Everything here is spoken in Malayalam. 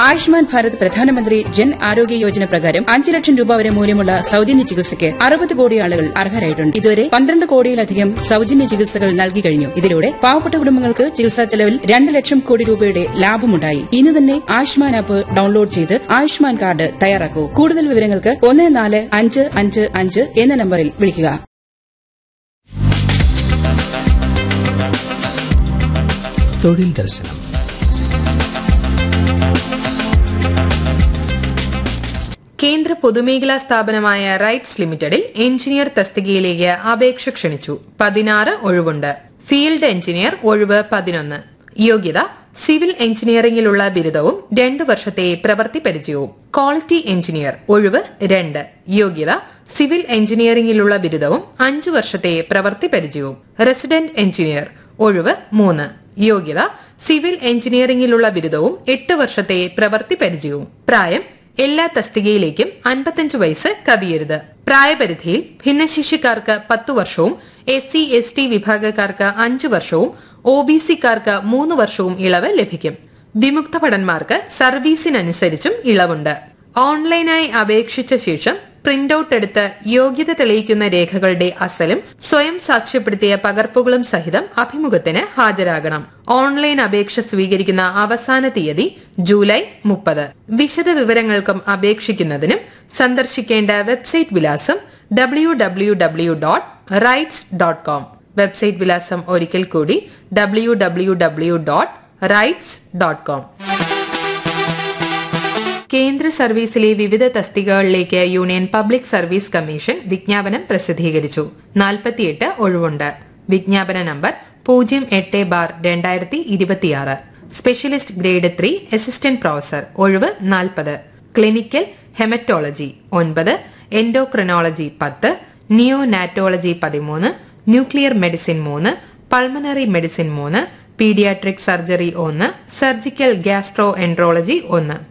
ആയുഷ്മാൻ ഭാരത് പ്രധാനമന്ത്രി ജൻ ആരോഗ്യ യോജന പ്രകാരം അഞ്ച് ലക്ഷം രൂപ വരെ മൂല്യമുള്ള സൌജന്യ ചികിത്സയ്ക്ക് അറുപത് കോടി ആളുകൾ അർഹരായിട്ടുണ്ട് ഇതുവരെ പന്ത്രണ്ട് കോടിയിലധികം സൌജന്യ ചികിത്സകൾ നൽകി കഴിഞ്ഞു ഇതിലൂടെ പാവപ്പെട്ട കുടുംബങ്ങൾക്ക് ചികിത്സാ ചെലവിൽ രണ്ട് ലക്ഷം കോടി രൂപയുടെ ലാഭമുണ്ടായി ഇന്ന് തന്നെ ആയുഷ്മാൻ ആപ്പ് ഡൌൺലോഡ് ചെയ്ത് ആയുഷ്മാൻ കാർഡ് തയ്യാറാക്കൂ കൂടുതൽ വിവരങ്ങൾക്ക് ഒന്ന് നാല് അഞ്ച് അഞ്ച് അഞ്ച് എന്ന നമ്പറിൽ വിളിക്കുക തൊഴിൽ ദർശനം കേന്ദ്ര പൊതുമേഖലാ സ്ഥാപനമായ റൈറ്റ്സ് ലിമിറ്റഡിൽ എഞ്ചിനീയർ തസ്തികയിലേക്ക് അപേക്ഷ ക്ഷണിച്ചു പതിനാറ് ഒഴിവുണ്ട് ഫീൽഡ് എഞ്ചിനീയർ ഒഴിവ് പതിനൊന്ന് യോഗ്യത സിവിൽ എഞ്ചിനീയറിംഗിലുള്ള ബിരുദവും രണ്ടു വർഷത്തെ പ്രവൃത്തി പരിചയവും ക്വാളിറ്റി എഞ്ചിനീയർ ഒഴിവ് രണ്ട് യോഗ്യത സിവിൽ എഞ്ചിനീയറിംഗിലുള്ള ബിരുദവും അഞ്ചു വർഷത്തെ പ്രവൃത്തി പരിചയവും റെസിഡന്റ് എഞ്ചിനീയർ ഒഴിവ് മൂന്ന് യോഗ്യത സിവിൽ എഞ്ചിനീയറിംഗിലുള്ള ബിരുദവും എട്ട് വർഷത്തെ പ്രവൃത്തി പരിചയവും പ്രായം എല്ലാ തസ്തികയിലേക്കും അൻപത്തഞ്ച് വയസ്സ് കവിയരുത് പ്രായപരിധിയിൽ ഭിന്നശേഷിക്കാർക്ക് പത്തു വർഷവും എസ് സി എസ് ടി വിഭാഗക്കാർക്ക് അഞ്ചു വർഷവും ഒ ബി സിക്കാർക്ക് മൂന്ന് വർഷവും ഇളവ് ലഭിക്കും വിമുക്ത ഭടന്മാർക്ക് സർവീസിനനുസരിച്ചും ഇളവുണ്ട് ഓൺലൈനായി അപേക്ഷിച്ച ശേഷം പ്രിന്റ് ഔട്ട് എടുത്ത് യോഗ്യത തെളിയിക്കുന്ന രേഖകളുടെ അസലും സ്വയം സാക്ഷ്യപ്പെടുത്തിയ പകർപ്പുകളും സഹിതം അഭിമുഖത്തിന് ഹാജരാകണം ഓൺലൈൻ അപേക്ഷ സ്വീകരിക്കുന്ന അവസാന തീയതി ജൂലൈ മുപ്പത് വിശദ വിവരങ്ങൾക്കും അപേക്ഷിക്കുന്നതിനും സന്ദർശിക്കേണ്ട വെബ്സൈറ്റ് വിലാസം W W W dot rites dot com website വിലാസം ഒരിക്കൽ കൂടി W W W dot rites dot com കേന്ദ്ര സർവീസിലെ വിവിധ തസ്തികകളിലേക്ക് യൂണിയൻ പബ്ലിക് സർവീസ് കമ്മീഷൻ വിജ്ഞാപനം പ്രസിദ്ധീകരിച്ചു നാൽപ്പത്തിയെട്ട് ഒഴിവുണ്ട് വിജ്ഞാപന നമ്പർ പൂജ്യം എട്ട് ബാർ രണ്ടായിരത്തി ഇരുപത്തിയാറ് specialist grade three assistant professor ഒഴിവ് നാൽപ്പത് ക്ലിനിക്കൽ ഹെമറ്റോളജി ഒൻപത് എൻഡോക്രിനോളജി പത്ത് നിയോനാറ്റോളജി പതിമൂന്ന് ന്യൂക്ലിയർ മെഡിസിൻ മൂന്ന് പൾമനറി മെഡിസിൻ മൂന്ന് പീഡിയാട്രിക് സർജറി ഒന്ന് സർജിക്കൽ ഗ്യാസ്ട്രോ എൻട്രോളജി ഒന്ന്